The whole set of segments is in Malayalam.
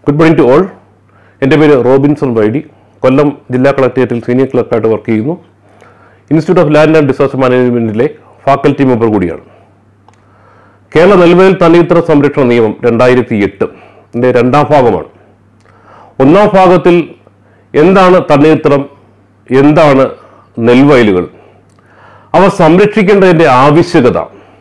ഗുഡ് മോർണിംഗ് ടു ഓൾ എൻ്റെ പേര് റോബിൻസൺ വൈഡി കൊല്ലം ജില്ലാ കളക്ടറേറ്റിൽ സീനിയർ ക്ലർക്കായിട്ട് വർക്ക് ചെയ്യുന്നു institute of land and disaster മാനേജ്മെൻറ്റിലെ ഫാക്കൽറ്റി മെമ്പർ കൂടിയാണ് കേരള നെൽവയൽ തണ്ണീർത്തട സംരക്ഷണ നിയമം രണ്ടായിരത്തി എട്ട് ഇതിൻ്റെ രണ്ടാം ഭാഗമാണ് ഒന്നാം ഭാഗത്തിൽ എന്താണ് തണ്ണീർത്തടം എന്താണ് നെൽവയലുകൾ അവ സംരക്ഷിക്കേണ്ടതിൻ്റെ ആവശ്യകത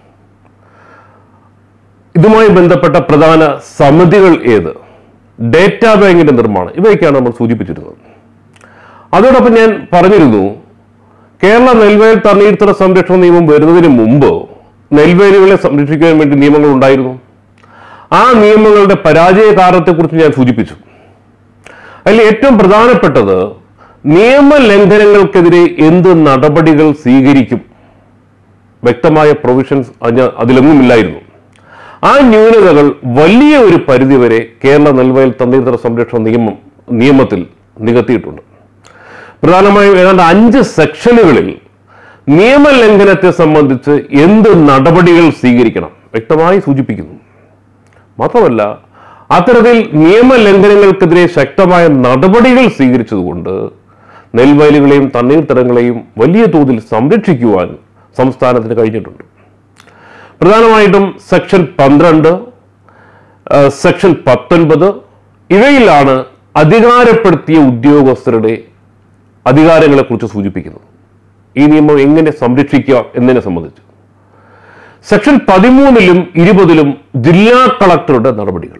ഇതുമായി ബന്ധപ്പെട്ട പ്രധാന സമിതികൾ ഏത് ഡേറ്റാ ബാങ്കിന്റെ നിർമ്മാണം ഇവയൊക്കെയാണ് നമ്മൾ സൂചിപ്പിച്ചിരുന്നത് അതോടൊപ്പം ഞാൻ പറഞ്ഞിരുന്നു കേരള നെൽവയൽ തണ്ണീർത്തട സംരക്ഷണ നിയമം വരുന്നതിന് മുമ്പ് നെൽവയലുകളെ സംരക്ഷിക്കാൻ വേണ്ടി നിയമങ്ങൾ ഉണ്ടായിരുന്നു ആ നിയമങ്ങളുടെ പരാജയ കാരണത്തെക്കുറിച്ച് ഞാൻ സൂചിപ്പിച്ചു അതിൽ ഏറ്റവും പ്രധാനപ്പെട്ടത് നിയമലംഘനങ്ങൾക്കെതിരെ എന്ത് നടപടികൾ സ്വീകരിക്കും വ്യക്തമായ പ്രൊവിഷൻസ് അതിലൊന്നുമില്ലായിരുന്നു ആ ന്യൂനതകൾ വലിയ ഒരു പരിധിവരെ കേരള നെൽവയൽ തണ്ണീർത്തട സംരക്ഷണ നിയമം നിയമത്തിൽ നികത്തിയിട്ടുണ്ട് പ്രധാനമായും ഏതാണ്ട് അഞ്ച് സെക്ഷനുകളിൽ നിയമലംഘനത്തെ സംബന്ധിച്ച് എന്ത് നടപടികൾ സ്വീകരിക്കണം വ്യക്തമായി സൂചിപ്പിക്കുന്നു മാത്രമല്ല അത്തരത്തിൽ നിയമലംഘനങ്ങൾക്കെതിരെ ശക്തമായ നടപടികൾ സ്വീകരിച്ചതുകൊണ്ട് നെൽവയലുകളെയും തണ്ണീർത്തടങ്ങളെയും വലിയ തോതിൽ സംരക്ഷിക്കുവാൻ സംസ്ഥാനത്തിന് കഴിഞ്ഞിട്ടുണ്ട് പ്രധാനമായിട്ടും സെക്ഷൻ പന്ത്രണ്ട് ആ, സെക്ഷൻ പത്തൊൻപത് ഇവയിലാണ് അധികാരപ്പെടുത്തിയ ഉദ്യോഗസ്ഥരുടെ അധികാരങ്ങളെക്കുറിച്ച് സൂചിപ്പിക്കുന്നത് ഈ നിയമം എങ്ങനെ സംരക്ഷിക്കാം എന്നതിനെ സംബന്ധിച്ച് സെക്ഷൻ പതിമൂന്നിലും ഇരുപതിലും ജില്ലാ കളക്ടറുടെ നടപടികൾ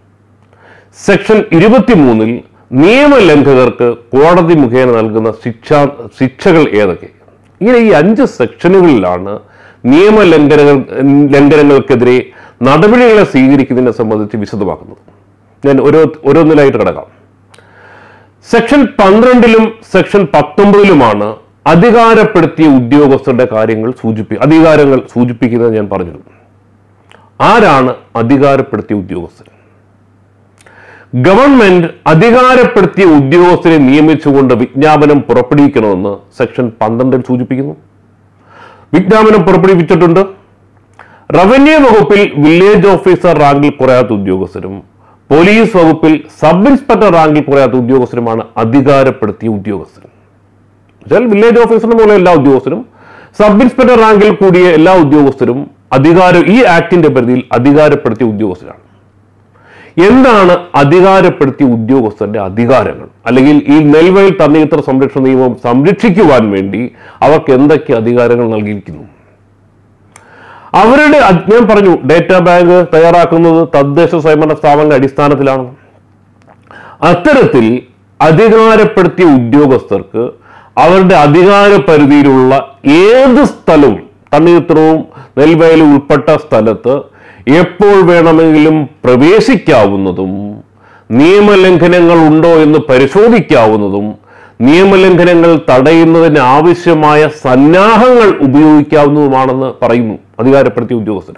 സെക്ഷൻ ഇരുപത്തിമൂന്നിൽ നിയമലംഘകർക്ക് കോടതി മുഖേന നൽകുന്ന ശിക്ഷാ ശിക്ഷകൾ ഏതൊക്കെ ഇങ്ങനെ ഈ അഞ്ച് സെക്ഷനുകളിലാണ് നിയമലംഘനങ്ങൾ ലംഘനങ്ങൾക്കെതിരെ നടപടികളെ സ്വീകരിക്കുന്നതിനെ സംബന്ധിച്ച് വിശദമാക്കുന്നത് ഞാൻ ഓരോ ഓരോന്നിലായിട്ട് കിടക്കാം സെക്ഷൻ പന്ത്രണ്ടിലും സെക്ഷൻ പത്തൊമ്പതിലുമാണ് അധികാരപ്പെടുത്തിയ ഉദ്യോഗസ്ഥരുടെ കാര്യങ്ങൾ സൂചിപ്പി അധികാരങ്ങൾ സൂചിപ്പിക്കുന്നത് ഞാൻ പറഞ്ഞിരുന്നു ആരാണ് അധികാരപ്പെടുത്തിയ ഉദ്യോഗസ്ഥർ ഗവൺമെന്റ് അധികാരപ്പെടുത്തിയ ഉദ്യോഗസ്ഥരെ നിയമിച്ചുകൊണ്ട് വിജ്ഞാപനം പുറപ്പെടുവിക്കണമെന്ന് സെക്ഷൻ പന്ത്രണ്ടിൽ സൂചിപ്പിക്കുന്നു വിജ്ഞാപനം പുറപ്പെടുവിച്ചിട്ടുണ്ട് റവന്യൂ വകുപ്പിൽ വില്ലേജ് ഓഫീസർ റാങ്കിൽ കുറയാത്ത ഉദ്യോഗസ്ഥരും പോലീസ് വകുപ്പിൽ സബ് ഇൻസ്പെക്ടർ റാങ്കിൽ കുറയാത്ത ഉദ്യോഗസ്ഥരുമാണ് അധികാരപ്പെടുത്തിയ ഉദ്യോഗസ്ഥർ എന്നുവെച്ചാൽ വില്ലേജ് ഓഫീസറിന് പോലെ എല്ലാ ഉദ്യോഗസ്ഥരും സബ് ഇൻസ്പെക്ടർ റാങ്കിൽ കൂടിയ എല്ലാ ഉദ്യോഗസ്ഥരും അധികാരം ഈ ആക്ടിന്റെ പരിധിയിൽ അധികാരപ്പെടുത്തിയ ഉദ്യോഗസ്ഥരാണ് എന്താണ് അധികാരപ്പെടുത്തിയ ഉദ്യോഗസ്ഥരുടെ അധികാരങ്ങൾ അല്ലെങ്കിൽ ഈ നെൽവയൽ തണ്ണീർത്തട സംരക്ഷണ നിയമം സംരക്ഷിക്കുവാൻ വേണ്ടി അവർക്ക് എന്തൊക്കെ അധികാരങ്ങൾ നൽകിയിരിക്കുന്നു അവരുടെ അ- ഞാൻ പറഞ്ഞു ഡേറ്റാ ബാങ്ക് തയ്യാറാക്കുന്നത് തദ്ദേശ സ്വയംഭരണ സ്ഥാപനങ്ങളുടെ അടിസ്ഥാനത്തിലാണ് അത്തരത്തിൽ അധികാരപ്പെടുത്തിയ ഉദ്യോഗസ്ഥർക്ക് അവരുടെ അധികാര പരിധിയിലുള്ള ഏത് സ്ഥലവും തണ്ണീർത്തടവും നെൽവയലും ഉൾപ്പെട്ട സ്ഥലത്ത് എപ്പോൾ വേണമെങ്കിലും പ്രവേശിക്കാവുന്നതും നിയമലംഘനങ്ങൾ ഉണ്ടോ എന്ന് പരിശോധിക്കാവുന്നതും നിയമലംഘനങ്ങൾ തടയുന്നതിന് ആവശ്യമായ സന്നാഹങ്ങൾ ഉപയോഗിക്കാവുന്നതുമാണെന്ന് പറയുന്നു അധികാരപ്പെടുത്തിയ ഉദ്യോഗസ്ഥർ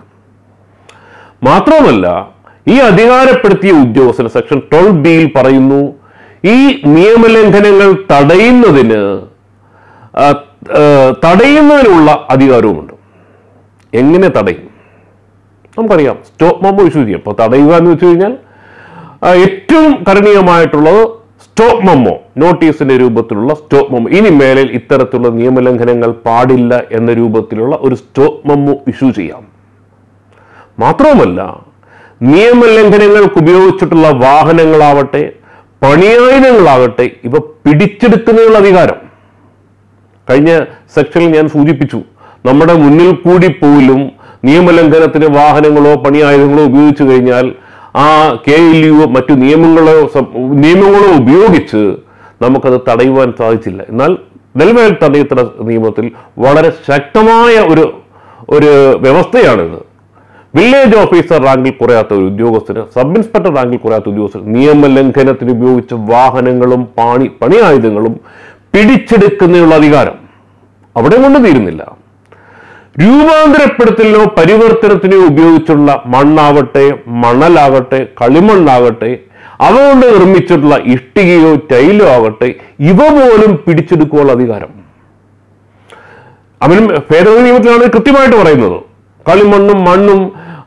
മാത്രമല്ല ഈ അധികാരപ്പെടുത്തിയ ഉദ്യോഗസ്ഥർ സെക്ഷൻ ട്വൽവ് ബിയിൽ പറയുന്നു ഈ നിയമലംഘനങ്ങൾ തടയുന്നതിന് ആ, ആ, തടയുന്നതിനുള്ള അധികാരവുമുണ്ട് എങ്ങനെ തടയും നമുക്കറിയാം സ്റ്റോപ്പ് മെമ്മോ ഇഷ്യൂ ചെയ്യാം ഇപ്പോൾ തടയുക എന്ന് വെച്ച് കഴിഞ്ഞാൽ ആ, ഏറ്റവും കരണീയമായിട്ടുള്ളത് സ്റ്റോപ്പ് മെമ്മോ നോട്ടീസിന്റെ രൂപത്തിലുള്ള സ്റ്റോപ്പ് മെമ്മോ ഇനി മേലിൽ ഇത്തരത്തിലുള്ള നിയമലംഘനങ്ങൾ പാടില്ല എന്ന രൂപത്തിലുള്ള ഒരു സ്റ്റോപ്പ് മെമ്മോ ഇഷ്യൂ ചെയ്യാം മാത്രവുമല്ല നിയമലംഘനങ്ങൾക്ക് ഉപയോഗിച്ചിട്ടുള്ള വാഹനങ്ങളാവട്ടെ പണിയായുധങ്ങളാകട്ടെ ഇവ പിടിച്ചെടുക്കുന്നതിനുള്ള അധികാരം കഴിഞ്ഞ സെക്ഷനിൽ ഞാൻ സൂചിപ്പിച്ചു നമ്മുടെ മുന്നിൽ കൂടി പോലും നിയമലംഘനത്തിന് വാഹനങ്ങളോ പണിയായുധങ്ങളോ ഉപയോഗിച്ചു കഴിഞ്ഞാൽ ആ കെ എൽ യു മറ്റു നിയമങ്ങളോ സം- നിയമങ്ങളോ ഉപയോഗിച്ച് നമുക്കത് തടയുവാൻ സാധിച്ചില്ല എന്നാൽ നെൽവയൽ തടയത്തട നിയമത്തിൽ വളരെ ശക്തമായ ഒരു ഒരു വ്യവസ്ഥയാണിത് വില്ലേജ് ഓഫീസർ റാങ്കിൽ കുറയാത്ത ഒരു ഉദ്യോഗസ്ഥന് സബ് ഇൻസ്പെക്ടർ റാങ്കിൽ കുറയാത്ത ഉദ്യോഗസ്ഥന് നിയമലംഘനത്തിന് ഉപയോഗിച്ച വാഹനങ്ങളും പണി പണിയായുധങ്ങളും പിടിച്ചെടുക്കുന്നതിനുള്ള അധികാരം അവിടെ കൊണ്ട് തീരുന്നില്ല രൂപാന്തരപ്പെടുത്തലിനോ പരിവർത്തനത്തിനോ ഉപയോഗിച്ചുള്ള മണ്ണാവട്ടെ മണലാകട്ടെ കളിമണ്ണാകട്ടെ അവ കൊണ്ട് നിർമ്മിച്ചിട്ടുള്ള ഇഷ്ടികയോ ടൈലോ ആകട്ടെ ഇവ പോലും പിടിച്ചെടുക്കാനുള്ള അധികാരം അവനും ഭേദഗതി നിയമത്തിലാണ് ഇത് കൃത്യമായിട്ട് പറയുന്നത് കളിമണ്ണും മണ്ണും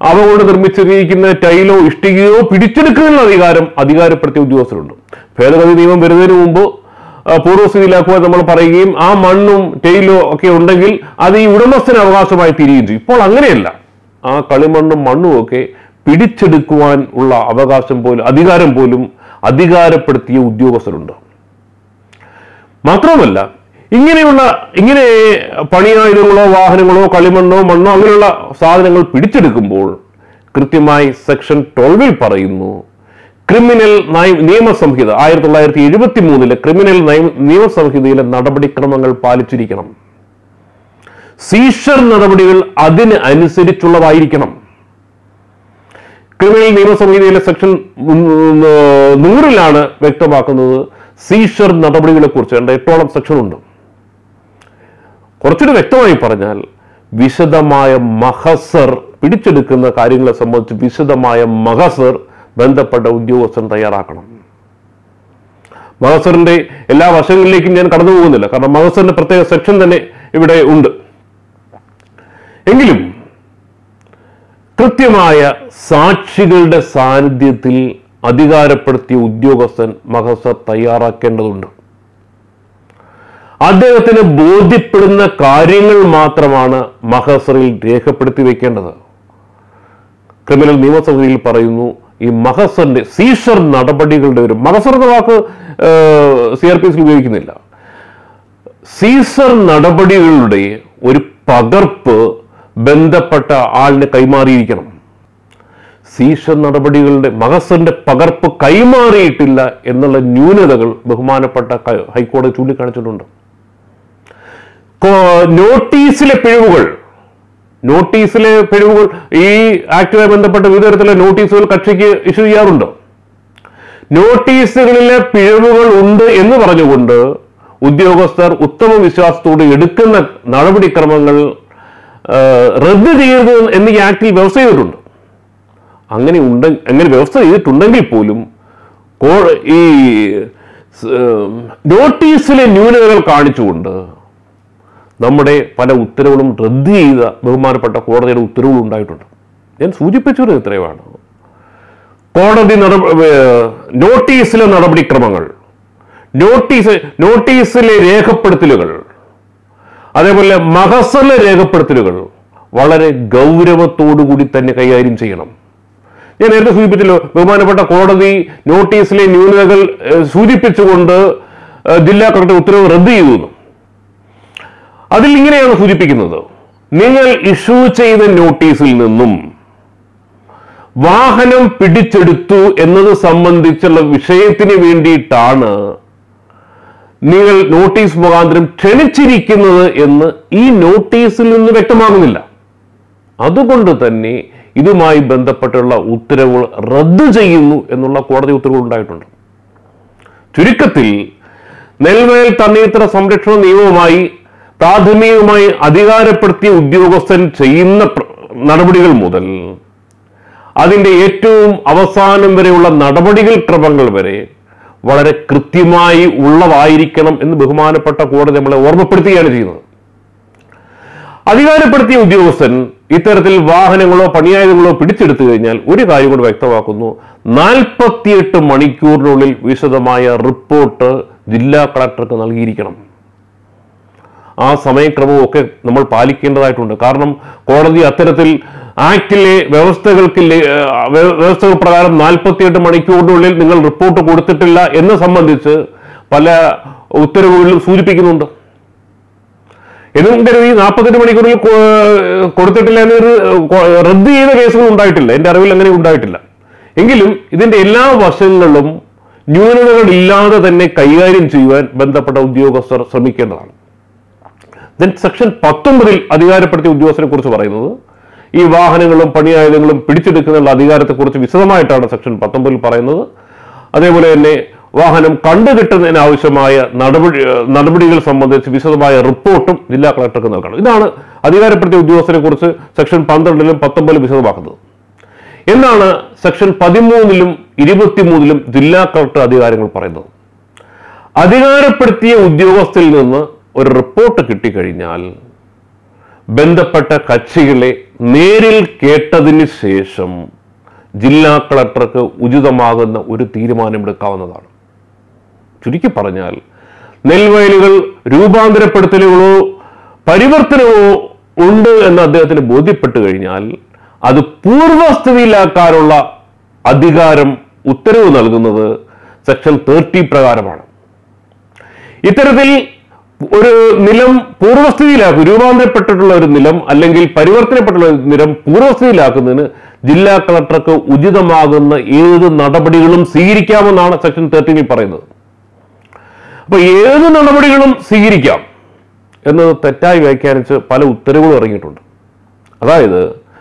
അവ കൊണ്ട് നിർമ്മിച്ചിരിക്കുന്ന ടൈലോ ഇഷ്ടികയോ പിടിച്ചെടുക്കുന്നതിനുള്ള അധികാരം അധികാരപ്പെടുത്തിയ ഉദ്യോഗസ്ഥരുണ്ട് ഭേദഗതി നിയമം വരുന്നതിന് മുമ്പ് ആ, പൂർവ്വസ്ഥിതിയിലാക്കുവാൻ നമ്മൾ പറയുകയും ആ മണ്ണും ടൈലോ ഒക്കെ ഉണ്ടെങ്കിൽ അത് ഈ ഉടമസ്ഥന് അവകാശമായി തീരുകയും ചെയ്യും ഇപ്പോൾ അങ്ങനെയല്ല ആ കളിമണ്ണും മണ്ണും ഒക്കെ പിടിച്ചെടുക്കുവാൻ ഉള്ള അവകാശം പോലും അധികാരം പോലും അധികാരപ്പെടുത്തിയ ഉദ്യോഗസ്ഥരുണ്ട് മാത്രവുമല്ല ഇങ്ങനെയുള്ള ഇങ്ങനെ പണിയായുധങ്ങളോ വാഹനങ്ങളോ കളിമണ്ണോ മണ്ണോ അങ്ങനെയുള്ള സാധനങ്ങൾ പിടിച്ചെടുക്കുമ്പോൾ കൃത്യമായി സെക്ഷൻ ട്വൽവിൽ പറയുന്നു ക്രിമിനൽ നയ- നിയമസംഹിത ആയിരത്തി തൊള്ളായിരത്തി എഴുപത്തി മൂന്നിലെ ക്രിമിനൽ നയ- നിയമസംഹിതയിലെ നടപടിക്രമങ്ങൾ പാലിച്ചിരിക്കണം സീഷർ നടപടികൾ അതിന് അനുസരിച്ചുള്ളതായിരിക്കണം ക്രിമിനൽ നിയമസംഹിതയിലെ സെക്ഷൻ നൂറിലാണ് വ്യക്തമാക്കുന്നത് സീഷർ നടപടികളെ കുറിച്ച് രണ്ട് എട്ടോളം സെക്ഷൻ ഉണ്ട് കുറച്ചുകൂടി വ്യക്തമായി പറഞ്ഞാൽ വിശദമായ മഹസർ പിടിച്ചെടുക്കുന്ന കാര്യങ്ങളെ സംബന്ധിച്ച് വിശദമായ മഹസർ ബന്ധപ്പെട്ട ഉദ്യോഗസ്ഥൻ തയ്യാറാക്കണം മഹസറിന്റെ എല്ലാ വശങ്ങളിലേക്കും ഞാൻ കടന്നു പോകുന്നില്ല കാരണം മഹസറിന്റെ പ്രത്യേക സെക്ഷൻ തന്നെ ഇവിടെ ഉണ്ട് എങ്കിലും കൃത്യമായ സാക്ഷികളുടെ സാന്നിധ്യത്തിൽ അധികാരപ്പെടുത്തിയ ഉദ്യോഗസ്ഥൻ മഹസർ തയ്യാറാക്കേണ്ടതുണ്ട് അദ്ദേഹത്തിന് ബോധ്യപ്പെടുന്ന കാര്യങ്ങൾ മാത്രമാണ് മഹസറിൽ രേഖപ്പെടുത്തി വെക്കേണ്ടത് ക്രിമിനൽ നിയമസഭയിൽ പറയുന്നു ഈ മഹസറിന്റെ സീഷർ നടപടികളുടെ ഒരു മഹസർ എന്ന വാക്ക് സി ആർ പി എസിൽ ഉപയോഗിക്കുന്നില്ല സീസർ നടപടികളുടെ ഒരു പകർപ്പ് ബന്ധപ്പെട്ട ആളിന് കൈമാറിയിരിക്കണം സീഷർ നടപടികളുടെ മഹസറിന്റെ പകർപ്പ് കൈമാറിയിട്ടില്ല എന്നുള്ള ന്യൂനതകൾ ബഹുമാനപ്പെട്ട ക- ഹൈക്കോടതി ചൂണ്ടിക്കാണിച്ചിട്ടുണ്ട് കോ- നോട്ടീസിലെ പിഴവുകൾ നോട്ടീസിലെ പിഴവുകൾ ഈ ആക്ടുമായി ബന്ധപ്പെട്ട വിവിധ തരത്തിലുള്ള നോട്ടീസുകൾ കക്ഷിക്ക് ഇഷ്യൂ ചെയ്യാറുണ്ട് നോട്ടീസുകളിലെ പിഴവുകൾ ഉണ്ട് എന്ന് പറഞ്ഞുകൊണ്ട് ഉദ്യോഗസ്ഥർ ഉത്തമ വിശ്വാസത്തോട് എടുക്കുന്ന നടപടിക്രമങ്ങൾ ആ, റദ്ദ് ചെയ്യരുത് എന്ന് ഈ ആക്ടിൽ വ്യവസ്ഥ ചെയ്തിട്ടുണ്ട് അങ്ങനെ ഉണ്ട് അങ്ങനെ വ്യവസ്ഥ ചെയ്തിട്ടുണ്ടെങ്കിൽ പോലും കോ- ഈ സ്- ഏം, നോട്ടീസിലെ ന്യൂനതകൾ കാണിച്ചുകൊണ്ട് നമ്മുടെ പല ഉത്തരവുകളും റദ്ദ് ചെയ്ത ബഹുമാനപ്പെട്ട കോടതിയുടെ ഉത്തരവുകൾ ഉണ്ടായിട്ടുണ്ട് ഞാൻ സൂചിപ്പിച്ചത് ഇത്രയുമാണ് കോടതി നട ഏർ, നോട്ടീസിലെ നടപടിക്രമങ്ങൾ നോട്ടീസ് നോട്ടീസിലെ രേഖപ്പെടുത്തലുകൾ അതേപോലെ മഹസറിലെ രേഖപ്പെടുത്തലുകൾ വളരെ ഗൗരവത്തോടുകൂടി തന്നെ കൈകാര്യം ചെയ്യണം ഞാൻ നേരത്തെ സൂചിപ്പിച്ചല്ലോ ബഹുമാനപ്പെട്ട കോടതി നോട്ടീസിലെ ന്യൂനതകൾ ഏഹ്, സൂചിപ്പിച്ചുകൊണ്ട് ഏഹ്, ജില്ലാ കളക്ടർ ഉത്തരവ് റദ്ദ് ചെയ്തു എന്ന്. അതിൽ ഇങ്ങനെയാണ് സൂചിപ്പിക്കുന്നത് നിങ്ങൾ ഇഷ്യൂ ചെയ്ത നോട്ടീസിൽ നിന്നും വാഹനം പിടിച്ചെടുത്തു എന്നത് സംബന്ധിച്ചുള്ള വിഷയത്തിന് വേണ്ടിയിട്ടാണ് നിങ്ങൾ നോട്ടീസ് മുഖാന്തരം ക്ഷണിച്ചിരിക്കുന്നത് എന്ന് ഈ നോട്ടീസിൽ നിന്ന് വ്യക്തമാകുന്നില്ല അതുകൊണ്ട് തന്നെ ഇതുമായി ബന്ധപ്പെട്ടുള്ള ഉത്തരവുകൾ റദ്ദു ചെയ്യുന്നു എന്നുള്ള കോടതി ഉത്തരവുകൾ ഉണ്ടായിട്ടുണ്ട് ചുരുക്കത്തിൽ നെൽവയൽ തണ്ണീർത്തട സംരക്ഷണ നിയമവുമായി പ്രാഥമികമായി അധികാരപ്പെടുത്തിയ ഉദ്യോഗസ്ഥൻ ചെയ്യുന്ന പ്ര- നടപടികൾ മുതൽ അതിൻ്റെ ഏറ്റവും അവസാനം വരെയുള്ള നടപടികൾ ക്രമങ്ങൾ വരെ വളരെ കൃത്യമായി ഉള്ളതായിരിക്കണം എന്ന് ബഹുമാനപ്പെട്ട കോടതി നമ്മളെ ഓർമ്മപ്പെടുത്തുകയാണ് ചെയ്യുന്നത് അധികാരപ്പെടുത്തിയ ഉദ്യോഗസ്ഥൻ ഇത്തരത്തിൽ വാഹനങ്ങളോ പണിയായുധങ്ങളോ പിടിച്ചെടുത്തു കഴിഞ്ഞാൽ ഒരു കാര്യം കൂടി വ്യക്തമാക്കുന്നു നാൽപ്പത്തിയെട്ട് മണിക്കൂറിനുള്ളിൽ വിശദമായ റിപ്പോർട്ട് ജില്ലാ കളക്ടർക്ക് നൽകിയിരിക്കണം ആ സമയക്രമവും ഒക്കെ നമ്മൾ പാലിക്കേണ്ടതായിട്ടുണ്ട് കാരണം കോടതി അത്തരത്തിൽ ആക്ടിലെ വ്യവസ്ഥകൾക്ക് ലേ- ആ, വ്യ- വ്യവസ്ഥകൾ പ്രകാരം നാൽപ്പത്തിയെട്ട് മണിക്കൂറിനുള്ളിൽ നിങ്ങൾ റിപ്പോർട്ട് കൊടുത്തിട്ടില്ല എന്ന് സംബന്ധിച്ച് പല ഉത്തരവുകളിലും സൂചിപ്പിക്കുന്നുണ്ട് എന്നും കരുതി നാൽപ്പത്തെട്ട് മണിക്കൂറിൽ കൊ- കൊടുത്തിട്ടില്ല എന്നൊരു കൊ- റദ്ദ് ചെയ്ത കേസുകൾ ഉണ്ടായിട്ടില്ല എന്റെ അറിവിൽ അങ്ങനെ ഉണ്ടായിട്ടില്ല എങ്കിലും ഇതിന്റെ എല്ലാ വശങ്ങളിലും ന്യൂനതകൾ ഇല്ലാതെ തന്നെ കൈകാര്യം ചെയ്യുവാൻ ബന്ധപ്പെട്ട ഉദ്യോഗസ്ഥർ ശ്രമിക്കേണ്ടതാണ് ദെൻ സെക്ഷൻ പത്തൊമ്പതിൽ അധികാരപ്പെടുത്തിയ ഉദ്യോഗസ്ഥരെ കുറിച്ച് പറയുന്നത് ഈ വാഹനങ്ങളും പണിയായുധങ്ങളും പിടിച്ചെടുക്കുന്നതിനുള്ള അധികാരത്തെക്കുറിച്ച് വിശദമായിട്ടാണ് സെക്ഷൻ പത്തൊമ്പതിൽ പറയുന്നത് അതേപോലെ തന്നെ വാഹനം കണ്ടുകിട്ടുന്നതിന് ആവശ്യമായ നടപടി നടപടികൾ സംബന്ധിച്ച് വിശദമായ റിപ്പോർട്ടും ജില്ലാ കളക്ടർക്ക് നൽകണം ഇതാണ് അധികാരപ്പെടുത്തിയ ഉദ്യോഗസ്ഥരെ കുറിച്ച് സെക്ഷൻ പന്ത്രണ്ടിലും പത്തൊമ്പതിലും വിശദമാക്കുന്നത് എന്നാണ് സെക്ഷൻ പതിമൂന്നിലും ഇരുപത്തിമൂന്നിലും ജില്ലാ കളക്ടർ അധികാരങ്ങൾ പറയുന്നത് അധികാരപ്പെടുത്തിയ ഉദ്യോഗസ്ഥരിൽ നിന്ന് ഒരു റിപ്പോർട്ട് കിട്ടിക്കഴിഞ്ഞാൽ ബന്ധപ്പെട്ട കക്ഷികളെ നേരിൽ കേട്ടതിന് ശേഷം ജില്ലാ കളക്ടർക്ക് ഉചിതമാകുന്ന ഒരു തീരുമാനമെടുക്കാവുന്നതാണ് ചുരുക്കി പറഞ്ഞാൽ നെൽവയലുകൾ രൂപാന്തരപ്പെടുത്തലുകളോ പരിവർത്തനമോ ഉണ്ട് എന്ന് അദ്ദേഹത്തിന് ബോധ്യപ്പെട്ടു കഴിഞ്ഞാൽ അത് പൂർവ്വസ്ഥിതിയിലാക്കാനുള്ള അധികാരം ഉത്തരവ് നൽകുന്നത് സെക്ഷൻ തേർട്ടി പ്രകാരമാണ് ഇത്തരത്തിൽ ഒരു നിലം പൂർവ്വസ്ഥിതിയിലാക്കും രൂപാന്തരപ്പെട്ടിട്ടുള്ള ഒരു നിലം അല്ലെങ്കിൽ പരിവർത്തനപ്പെട്ടുള്ള ഒരു നിലം പൂർവ്വസ്ഥിതിയിലാക്കുന്നതിന് ജില്ലാ കളക്ടർക്ക് ഉചിതമാകുന്ന ഏത് നടപടികളും സ്വീകരിക്കാമെന്നാണ് സെക്ഷൻ തേർട്ടീനിൽ പറയുന്നത് അപ്പൊ ഏത് നടപടികളും സ്വീകരിക്കാം എന്നത് തെറ്റായി വ്യാഖ്യാനിച്ച് പല ഉത്തരവുകളും ഇറങ്ങിയിട്ടുണ്ട് അതായത്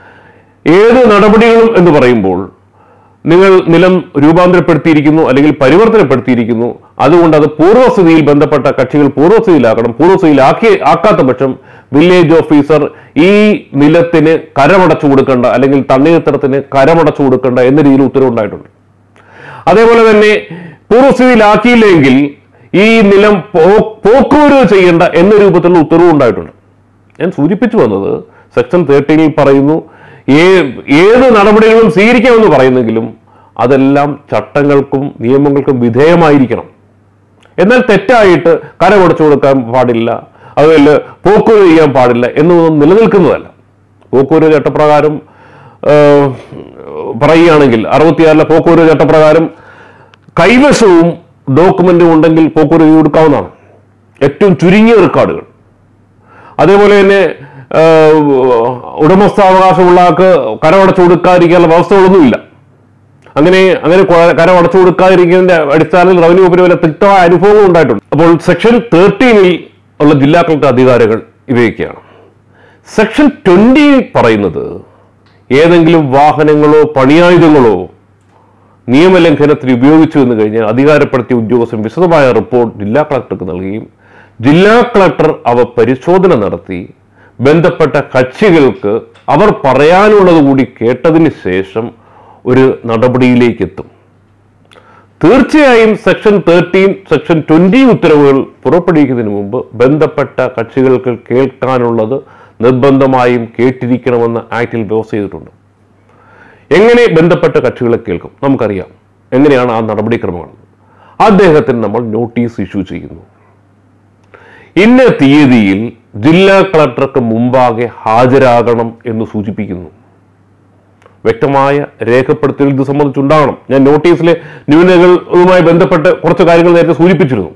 ഏത് നടപടികളും എന്ന് പറയുമ്പോൾ നിങ്ങൾ നിലം രൂപാന്തരപ്പെടുത്തിയിരിക്കുന്നു അല്ലെങ്കിൽ പരിവർത്തനപ്പെടുത്തിയിരിക്കുന്നു അതുകൊണ്ട് അത് പൂർവ്വസ്ഥിതിയിൽ ബന്ധപ്പെട്ട കക്ഷികൾ പൂർവ്വസ്ഥിതിയിലാക്കണം പൂർവ്വസ്ഥിതിയിലാക്കി ആക്കാത്ത പക്ഷം വില്ലേജ് ഓഫീസർ ഈ നിലത്തിന് കരമടച്ചു കൊടുക്കേണ്ട അല്ലെങ്കിൽ തണ്ണീർത്തടത്തിന് കരമടച്ചു കൊടുക്കേണ്ട എന്ന രീതിയിൽ ഉത്തരവുണ്ടായിട്ടുണ്ട് അതേപോലെ തന്നെ പൂർവ്വസ്ഥിതിയിലാക്കിയില്ലെങ്കിൽ ഈ നിലം പോ- പോക്കുവരവ് ചെയ്യേണ്ട എന്ന രൂപത്തിലുള്ള ഉത്തരവ് ഉണ്ടായിട്ടുണ്ട് ഞാൻ സൂചിപ്പിച്ചു വന്നത് സെക്ഷൻ തേർട്ടീനിൽ പറയുന്നു ഏ- ഏത് നടപടികളും സ്വീകരിക്കാമെന്ന് പറയുന്നെങ്കിലും അതെല്ലാം ചട്ടങ്ങൾക്കും നിയമങ്ങൾക്കും വിധേയമായിരിക്കണം എന്നാൽ തെറ്റായിട്ട് കരമടച്ചു കൊടുക്കാൻ പാടില്ല അതുപോലെ പോക്കുവരവ് ചെയ്യാൻ പാടില്ല എന്നതൊന്നും നിലനിൽക്കുന്നതല്ല പോക്കുവരവ് ചട്ടപ്രകാരം ആ, പറയുകയാണെങ്കിൽ അറുപത്തിയാറിലെ പോക്കുവരവ് ചട്ടപ്രകാരം കൈവശവും ഡോക്യുമെന്റും ഉണ്ടെങ്കിൽ പോക്കുവരവ് കൊടുക്കാവുന്നതാണ് ഏറ്റവും ചുരുങ്ങിയ റെക്കോർഡുകൾ അതേപോലെ തന്നെ ആ, ഉടമസ്ഥാവകാശമുള്ള ആൾക്ക് കരമടച്ചു കൊടുക്കാതിരിക്കാനുള്ള വ്യവസ്ഥകളൊന്നുമില്ല അങ്ങനെ അങ്ങനെ കൊ- കരം അടച്ചു കൊടുക്കാതിരിക്കുന്നതിന്റെ അടിസ്ഥാനത്തിൽ റവന്യൂ വകുപ്പിന് വല്ല തിക്തമായ അനുഭവങ്ങൾ ഉണ്ടായിട്ടുണ്ട് അപ്പോൾ സെക്ഷൻ തേർട്ടീനിൽ ഉള്ള ജില്ലാ കളക്ടർ അധികാരികൾ ഇവയൊക്കെയാണ് സെക്ഷൻ ട്വന്റി പറയുന്നത് ഏതെങ്കിലും വാഹനങ്ങളോ പണിയായുധങ്ങളോ നിയമലംഘനത്തിന് ഉപയോഗിച്ചു എന്ന് കഴിഞ്ഞാൽ അധികാരപ്പെടുത്തിയ ഉദ്യോഗസ്ഥൻ വിശദമായ റിപ്പോർട്ട് ജില്ലാ കളക്ടർക്ക് നൽകുകയും ജില്ലാ കളക്ടർ അവ പരിശോധന നടത്തി ബന്ധപ്പെട്ട കക്ഷികൾക്ക് അവർ പറയാനുള്ളത് കൂടി കേട്ടതിന് ശേഷം ഒരു നടപടിയിലേക്ക് എത്തും തീർച്ചയായും സെക്ഷൻ തേർട്ടീൻ സെക്ഷൻ ട്വന്റി ഉത്തരവുകൾ പുറപ്പെടുവിക്കുന്നതിന് മുമ്പ് ബന്ധപ്പെട്ട കക്ഷികൾക്ക് കേൾക്കാനുള്ളത് നിർബന്ധമായും കേട്ടിരിക്കണമെന്ന് ആക്ടിൽ വ്യവസ്ഥ ചെയ്തിട്ടുണ്ട് എങ്ങനെ ബന്ധപ്പെട്ട കക്ഷികളെ കേൾക്കും നമുക്കറിയാം എങ്ങനെയാണ് ആ നടപടിക്രമങ്ങൾ അദ്ദേഹത്തിന് നമ്മൾ നോട്ടീസ് ഇഷ്യൂ ചെയ്യുന്നു ഇന്ന തീയതിയിൽ ജില്ലാ കളക്ടർക്ക് മുമ്പാകെ ഹാജരാകണം എന്ന് സൂചിപ്പിക്കുന്നു വ്യക്തമായ രേഖപ്പെടുത്തൽ ഇത് സംബന്ധിച്ചുണ്ടാകണം ഞാൻ നോട്ടീസിലെ ന്യൂനതകളുമായി ബന്ധപ്പെട്ട് കുറച്ച് കാര്യങ്ങൾ നേരത്തെ സൂചിപ്പിച്ചിരുന്നു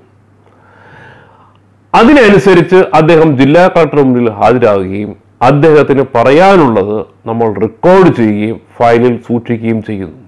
അതിനനുസരിച്ച് അദ്ദേഹം ജില്ലാ കളക്ടർ മുന്നിൽ ഹാജരാകുകയും അദ്ദേഹത്തിന് പറയാനുള്ളത് നമ്മൾ റെക്കോർഡ് ചെയ്യുകയും ഫയലിൽ സൂക്ഷിക്കുകയും ചെയ്യുന്നു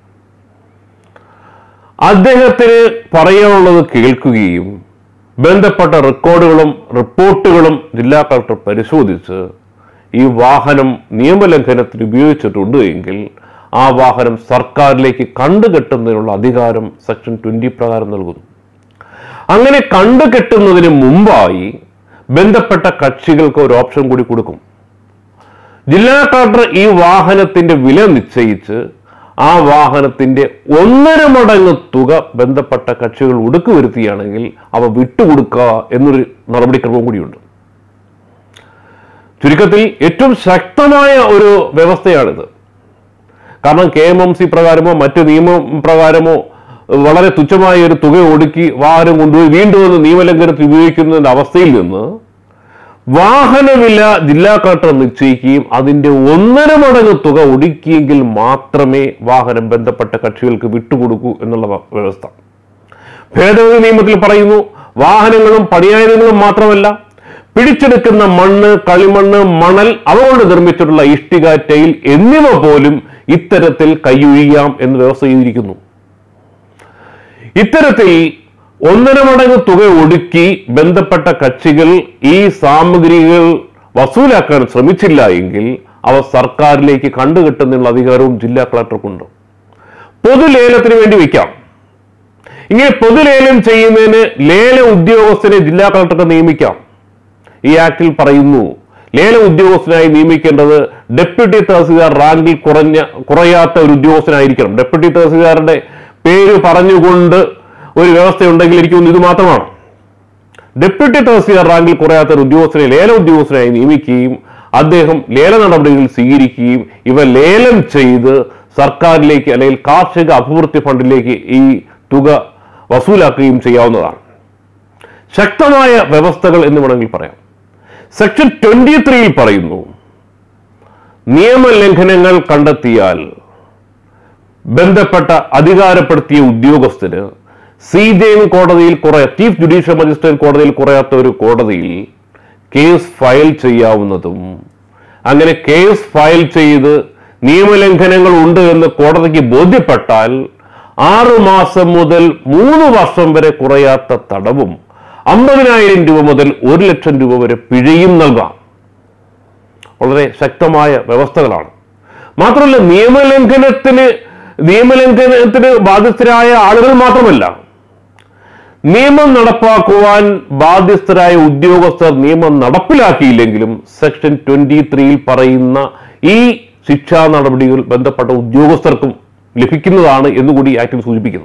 അദ്ദേഹത്തിന് പറയാനുള്ളത് കേൾക്കുകയും ബന്ധപ്പെട്ട റെക്കോർഡുകളും റിപ്പോർട്ടുകളും ജില്ലാ കളക്ടർ പരിശോധിച്ച് ഈ വാഹനം നിയമലംഘനത്തിന് ഉപയോഗിച്ചിട്ടുണ്ട് എങ്കിൽ ആ വാഹനം സർക്കാരിലേക്ക് കണ്ടുകെട്ടുന്നതിനുള്ള അധികാരം സെക്ഷൻ ട്വന്റി പ്രകാരം നൽകുന്നു അങ്ങനെ കണ്ടുകെട്ടുന്നതിന് മുമ്പായി ബന്ധപ്പെട്ട കക്ഷികൾക്ക് ഒരു ഓപ്ഷൻ കൂടി കൊടുക്കും ജില്ലാ കളക്ടർ ഈ വാഹനത്തിന്റെ വില നിശ്ചയിച്ച് ആ വാഹനത്തിന്റെ ഒന്നര മടങ്ങ് തുക ബന്ധപ്പെട്ട കക്ഷികൾ ഒടുക്ക് വരുത്തിയാണെങ്കിൽ അവ വിട്ടുകൊടുക്കുക എന്നൊരു നടപടിക്രമം കൂടിയുണ്ട് ചുരുക്കത്തിൽ ഏറ്റവും ശക്തമായ ഒരു വ്യവസ്ഥയാണിത് കാരണം കെ എം എം സി പ്രകാരമോ മറ്റു നിയമം പ്രകാരമോ വളരെ തുച്ഛമായ ഒരു തുക ഒടുക്കി വാഹനം കൊണ്ടുപോയി വീണ്ടും ഒന്ന് നിയമലംഘനത്തിൽ ഉപയോഗിക്കുന്നതിന്റെ അവസ്ഥയിൽ നിന്ന് വാഹനവില ജില്ലാ കളക്ടർ നിശ്ചയിക്കുകയും അതിന്റെ ഒന്നര മടങ്ങ് തുക ഒടുക്കിയെങ്കിൽ മാത്രമേ വാഹനം ബന്ധപ്പെട്ട കക്ഷികൾക്ക് വിട്ടുകൊടുക്കൂ എന്നുള്ള വ- വ്യവസ്ഥ ഭേദഗതി നിയമത്തിൽ പറയുന്നു വാഹനങ്ങളും പണിയായുധങ്ങളും മാത്രമല്ല പിടിച്ചെടുക്കുന്ന മണ്ണ് കളിമണ്ണ് മണൽ അവ കൊണ്ട് നിർമ്മിച്ചിട്ടുള്ള ഇഷ്ടിക ടൈൽ എന്നിവ പോലും ഇത്തരത്തിൽ കൈയൊഴിയാം എന്ന് വ്യവസ്ഥ ചെയ്തിരിക്കുന്നു ഇത്തരത്തിൽ ഒന്നര മടങ്ങ് തുക ഒടുക്കി ബന്ധപ്പെട്ട കക്ഷികൾ ഈ സാമഗ്രികൾ വസൂലാക്കാൻ ശ്രമിച്ചില്ല എങ്കിൽ അവ സർക്കാരിലേക്ക് കണ്ടുകെട്ടുന്നുള്ള അധികാരവും ജില്ലാ കളക്ടർക്കുണ്ട് പൊതുലേലത്തിന് വേണ്ടി വയ്ക്കാം ഇങ്ങനെ പൊതുലേലം ചെയ്യുന്നതിന് ലേല ഉദ്യോഗസ്ഥനെ ജില്ലാ കളക്ടർക്ക് നിയമിക്കാം ഈ ആക്ടിൽ പറയുന്നു ലേല ഉദ്യോഗസ്ഥനായി നിയമിക്കേണ്ടത് ഡെപ്യൂട്ടി തഹസിൽദാർ റാങ്കിൽ കുറഞ്ഞ കുറയാത്ത ഒരു ഉദ്യോഗസ്ഥനായിരിക്കണം ഡെപ്യൂട്ടി തഹസിൽദാരുടെ പേര് പറഞ്ഞുകൊണ്ട് ഒരു വ്യവസ്ഥയുണ്ടെങ്കിൽ എനിക്ക് തോന്നുന്നു ഇത് മാത്രമാണ് ഡെപ്യൂട്ടി തഹസിൽദാർ റാങ്കിൽ കുറയാത്ത ഒരു ഉദ്യോഗസ്ഥനെ ലേല ഉദ്യോഗസ്ഥനായി നിയമിക്കുകയും അദ്ദേഹം ലേല നടപടികൾ സ്വീകരിക്കുകയും ഇവ ലേലം ചെയ്ത് സർക്കാരിലേക്ക് അല്ലെങ്കിൽ കാർഷിക അഭിവൃദ്ധി ഫണ്ടിലേക്ക് ഈ തുക വസൂലാക്കുകയും ചെയ്യാവുന്നതാണ് ശക്തമായ വ്യവസ്ഥകൾ എന്ന് വേണമെങ്കിൽ പറയാം സെക്ഷൻ ട്വന്റി ത്രീയിൽ പറയുന്നു നിയമലംഘനങ്ങൾ കണ്ടെത്തിയാൽ ബന്ധപ്പെട്ട അധികാരപ്പെടുത്തിയ ഉദ്യോഗസ്ഥന് സി ജെ എം കോടതിയിൽ കുറെ ചീഫ് ജുഡീഷ്യൽ മജിസ്ട്രേറ്റ് കോടതിയിൽ കുറയാത്ത ഒരു കോടതിയിൽ കേസ് ഫയൽ ചെയ്യാവുന്നതും അങ്ങനെ കേസ് ഫയൽ ചെയ്ത് നിയമലംഘനങ്ങൾ ഉണ്ട് എന്ന് കോടതിക്ക് ബോധ്യപ്പെട്ടാൽ ആറു മാസം മുതൽ മൂന്ന് വർഷം വരെ കുറയാത്ത തടവും അമ്പതിനായിരം രൂപ മുതൽ ഒരു ലക്ഷം രൂപ വരെ പിഴയും നൽകാം വളരെ ശക്തമായ വ്യവസ്ഥകളാണ് മാത്രമല്ല നിയമലംഘനത്തിന് നിയമലംഘനത്തിന് ബാധ്യസ്ഥരായ ആളുകൾ മാത്രമല്ല നിയമം നടപ്പാക്കുവാൻ ബാധ്യസ്ഥരായ ഉദ്യോഗസ്ഥർ നിയമം നടപ്പിലാക്കിയില്ലെങ്കിലും സെക്ഷൻ ട്വന്റി ത്രീയിൽ പറയുന്ന ഈ ശിക്ഷാ നടപടികൾ ബന്ധപ്പെട്ട ഉദ്യോഗസ്ഥർക്കും ലഭിക്കുന്നതാണ് എന്നുകൂടി ആക്ടിൽ സൂചിപ്പിക്കുന്നു